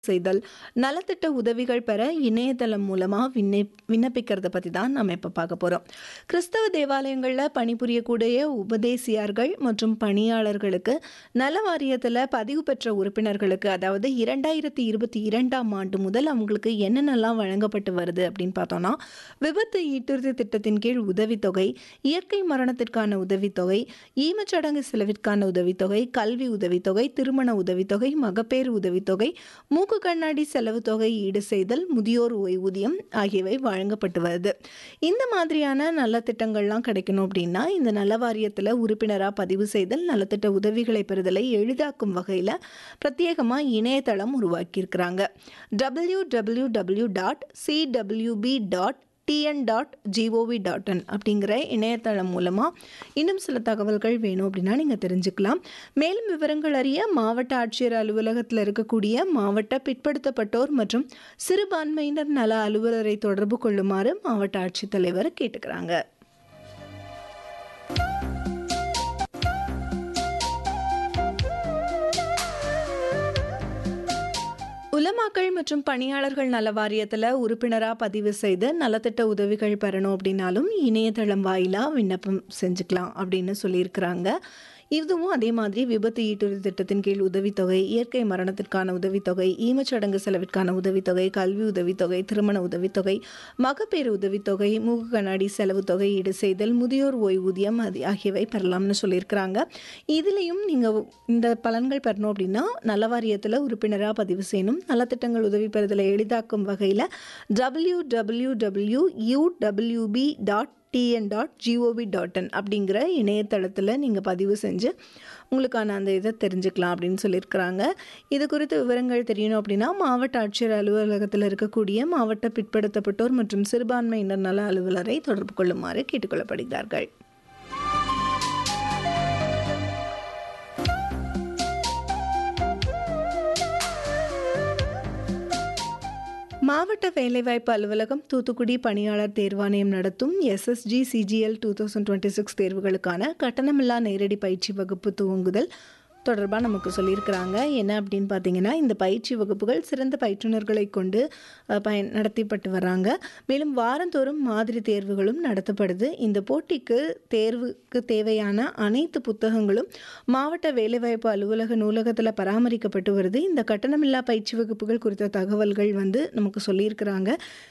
செய்தல், நலத்திட்ட உதவிகள் பெற இணையதளம் மூலமா விண்ணை விண்ணப்பிக்கிறத பத்தி தான் நம்ம இப்ப பார்க்க போறோம். கிறிஸ்தவ தேவாலயங்கள்ல பணிபுரியக்கூடிய உபதேசியார்கள் மற்றும் பணியாளர்களுக்கு நல வாரியத்துல பதிவு பெற்ற உறுப்பினர்களுக்கு அதாவது 2022ஆம் ஆண்டு முதல் அவங்களுக்கு என்னென்னலாம் வழங்கப்பட்டு வருது அப்படின்னு பார்த்தோம்னா, விபத்து ஈட்டுறுதி திட்டத்தின் கீழ் உதவித்தொகை, இயற்கை மரணத்திற்கான உதவித்தொகை, ஈமச்சடங்கு செலவிற்கான உதவித்தொகை, கல்வி உதவித்தொகை, திருமண உதவித்தொகை, மகப்பேறு உதவித்தொகை, மூக்கு கண்ணாடி செலவு தொகை ஈடு செய்தல், முதியோர் ஓய்வூதியம் ஆகியவை வழங்கப்பட்டு வருது. இந்த மாதிரியான நல்ல திட்டங்கள்லாம் கிடைக்கணும் அப்படின்னா, இந்த நல வாரியத்துல உறுப்பினரா பதிவு செய்தல், நலத்திட்ட உதவிகளை பெறுதலை எளிதாக்கும் வகையில பிரத்யேகமா இணையதளம் உருவாக்கியிருக்கிறாங்க. www.cwb.tn.gov.in அப்படிங்கிற இணையதளம் மூலமா இன்னும் சில தகவல்கள் வேணும் அப்படின்னா நீங்க தெரிஞ்சுக்கலாம். மேலும் விவரங்கள் அறிய மாவட்ட ஆட்சியர் அலுவலகத்துல இருக்கக்கூடிய மாவட்ட பிற்படுத்தப்பட்டோர் மற்றும் சிறுபான்மையினர் நல அலுவலரை தொடர்பு கொள்ளுமாறு மாவட்ட ஆட்சித்தலைவர் கேட்டுக்கிறாங்க. உலமாக்கள் மற்றும் பணியாளர்கள் நல வாரியத்துல உறுப்பினரா பதிவு செய்து நலத்திட்ட உதவிகள் பெறணும் அப்படின்னாலும் இணையதளம் வாயிலா விண்ணப்பம் செஞ்சுக்கலாம் அப்படின்னு சொல்லியிருக்கிறாங்க. இதுவும் அதே மாதிரி விபத்து ஈட்டுறுதி திட்டத்தின் கீழ் உதவித்தொகை, இயற்கை மரணத்திற்கான உதவித்தொகை, ஈமச்சடங்கு செலவிற்கான உதவித்தொகை, கல்வி உதவித்தொகை, திருமண உதவித்தொகை, மகப்பேறு உதவித்தொகை, மூக்கு கண்ணாடி செலவு தொகை ஈடு செய்தல், முதியோர் ஓய்வூதியம் அது ஆகியவை பெறலாம்னு சொல்லியிருக்கிறாங்க. இதுலயும் நீங்க இந்த பலன்கள் பெறணும் அப்படின்னா நல வாரியத்துல உறுப்பினரா பதிவு செய்யணும். நலத்திட்டங்கள் உதவி பெறுதலை எளிதாக்கும் வகையில www.uwb.tn.gov.in அப்படிங்கிற இணையதளத்துல நீங்க பதிவு செஞ்சு உங்களுக்கான அந்த இதை தெரிஞ்சுக்கலாம் அப்படின்னு சொல்லியிருக்கிறாங்க. இது குறித்த விவரங்கள் தெரியணும் அப்படின்னா மாவட்ட ஆட்சியர் அலுவலகத்தில் இருக்கக்கூடிய மாவட்ட பிற்படுத்தப்பட்டோர் மற்றும் சிறுபான்மையினர் நல அலுவலரை தொடர்பு கொள்ளுமாறு கேட்டுக்கொள்ளப்படுகிறார்கள். மாவட்ட வேலைவாய்ப்பு அலுவலகம் தூத்துக்குடி பணியாளர் தேர்வாணையம் நடத்தும் SSG CGL two thousand twenty six தேர்வுகளுக்கான கட்டணமில்லா நேரடி பயிற்சி வகுப்பு துவங்குதல் தொடர்பாக நமக்கு சொல்லியிருக்கிறாங்க. என்ன அப்படின்னு பார்த்தீங்கன்னா, இந்த பயிற்சி வகுப்புகள் சிறந்த பயிற்றுனர்களை கொண்டு பயன் நடத்தப்பட்டு வராங்க. மேலும் வாரந்தோறும் மாதிரி தேர்வுகளும் நடத்தப்படுது. இந்த போட்டிக்கு தேர்வுக்கு தேவையான அனைத்து புத்தகங்களும் மாவட்ட வேலைவாய்ப்பு அலுவலக நூலகத்தில் பராமரிக்கப்பட்டு வருது. இந்த கட்டணமில்லா பயிற்சி வகுப்புகள் குறித்த தகவல்கள் வந்து நமக்கு சொல்லியிருக்கிறாங்க.